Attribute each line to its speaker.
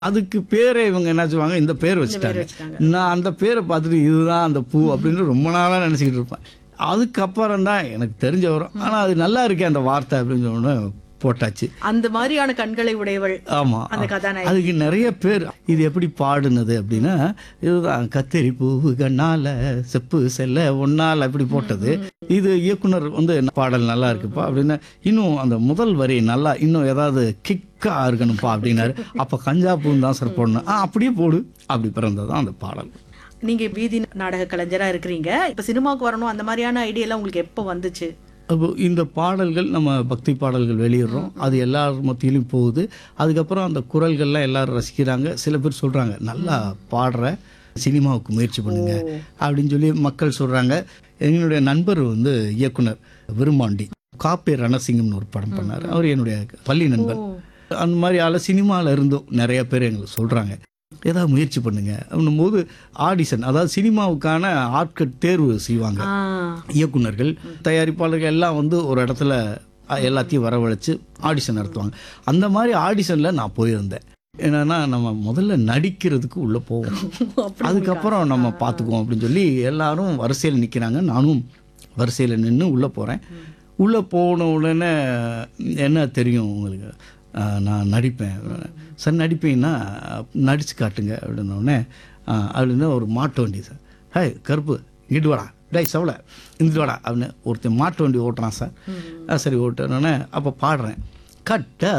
Speaker 1: அதுக்கு பேரை இவங்க என்ன சொல்லுவாங்க இந்த பேர் வச்சுட்டாங்க
Speaker 2: வச்சுட்டாங்க.
Speaker 1: நான் அந்த பேரை பார்த்துட்டு இதுதான் அந்த பூ அப்படின்னு ரொம்ப நாளாக நினச்சிக்கிட்டு இருப்பேன் அதுக்கப்புறம் தான் எனக்கு தெரிஞ்ச வரும் ஆனால் அது நல்லா இருக்கே அந்த வார்த்தை அப்படின்னு சொன்னோன்னே போட்டாச்சு
Speaker 2: அந்த மாதிரியான கண்களை உடையவள்
Speaker 1: ஆமா
Speaker 2: அந்த கதாநாயகி.
Speaker 1: அதுக்கு நிறைய பேர் இது எப்படி பாடுனது அப்படின்னா இதுதான் கத்தரி பூவு கண்ணால செப்பு செல்ல ஒன்னால இப்படி போட்டது இது இயக்குனர் வந்து பாடல் நல்லா இருக்குப்பா அப்படின்னு இன்னும் அந்த முதல் வரி நல்லா இன்னும் ஏதாவது கிக்கா இருக்கணும்ப்பா அப்படின்னாரு அப்ப கஞ்சா பூன்னு தான் சார் போடணும் ஆ அப்படியே போடு அப்படி பிறந்ததான் அந்த பாடல்
Speaker 2: நீங்க வீதி நாடக கலைஞரா இருக்கிறீங்க இப்ப சினிமாவுக்கு வரணும் அந்த மாதிரியான ஐடியா எல்லாம் உங்களுக்கு எப்போ வந்துச்சு
Speaker 1: அப்போ இந்த பாடல்கள் நம்ம பக்தி பாடல்கள் வெளியிடுறோம் அது எல்லார் மத்தியிலும் போகுது அதுக்கப்புறம் அந்த குரல்கள்லாம் எல்லாரும் ரசிக்கிறாங்க சில பேர் சொல்கிறாங்க நல்லா பாடுற சினிமாவுக்கு முயற்சி பண்ணுங்க அப்படின்னு சொல்லி மக்கள் சொல்கிறாங்க என்னுடைய நண்பர் வந்து இயக்குனர் விருமாண்டி காப்பே ரணசிங்கம்னு ஒரு படம் பண்ணார் அவர் என்னுடைய பள்ளி நண்பர் அந்த மாதிரி ஆள சினிமாவில் இருந்தும் நிறைய பேர் எங்களுக்கு சொல்கிறாங்க ஏதாவது முயற்சி பண்ணுங்க அப்படின்னும் போது ஆடிஷன் அதாவது சினிமாவுக்கான ஆட்கள் தேர்வு செய்வாங்க
Speaker 2: ஆ,
Speaker 1: இயக்குனர்கள் தயாரிப்பாளர்கள் எல்லாம் வந்து ஒரு இடத்துல அஹ், எல்லாத்தையும் வரவழைச்சு ஆடிஷன் நடத்துவாங்க அந்த மாதிரி ஆடிஷனில் நான் போயிருந்தேன் என்னன்னா நம்ம முதல்ல நடிக்கிறதுக்கு உள்ளே போவோம்
Speaker 2: அப்படி
Speaker 1: அதுக்கப்புறம் நம்ம பார்த்துக்குவோம் அப்படின்னு சொல்லி எல்லாரும் வரிசையில் நிற்கிறாங்க நானும் வரிசையில் நின்று உள்ளே போகிறேன் உள்ளே போன உடனே என்ன தெரியும் உங்களுக்கு அஹ், நான் நடிப்பேன் சார் நடிப்பீங்கன்னா நடிச்சு காட்டுங்க அப்படின்ன உடனே அஹ், அப்படின்னு ஒரு மாட்டு வண்டி சார் ஹே கருப்பு இங்கிட்டு வாடா டேய் சவலை இங்கிட்டு வாடா அப்படின்னு ஒருத்தன் மாட்டு வண்டி ஓட்டுறான் சார் அஹ், சரி ஓட்டுனோடனே அப்போ பாடுறேன் கட்ட